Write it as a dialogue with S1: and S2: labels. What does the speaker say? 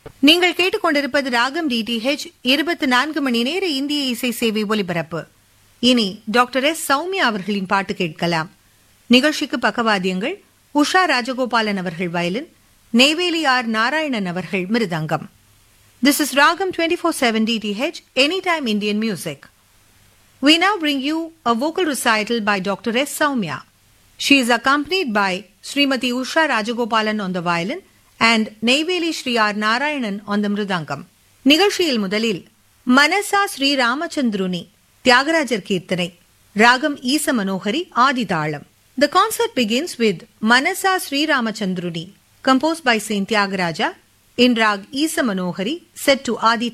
S1: நீங்கள் கேட்டுக்கொண்டிருப்பது ராகம் டிடிஹெச் இருபத்தி நான்கு மணி நேர இந்திய இசை சேவை ஒலிபரப்பு இனி டாக்டர் எஸ் சௌமியா அவர்களின் பாட்டு கேட்கலாம் நிகழ்ச்சிக்கு பக்கவாத்தியங்கள் உஷா ராஜகோபாலன் அவர்கள் வயலின் நெய்வேலி ஆர் நாராயணன் அவர்கள் mridangam this is Raagam twenty four seven DTH any time Indian music We now bring you a vocal recital by Dr. S. Saumya. She is accompanied by Srimati Usha Rajagopalan on the violin and Neyveli Sri R. Narayanan on the mridangam. நிகழ்ச்சியில் முதலில் மனசா ஸ்ரீ ராமச்சந்திருனி தியாகராஜர் கீர்த்தனை ராகம் ஈச Manohari ஆதிதாளம் The concert begins with Manasa Sri Ramachandruni, composed by Saint Tyagaraja in Rag Isa Manohari, set to Adi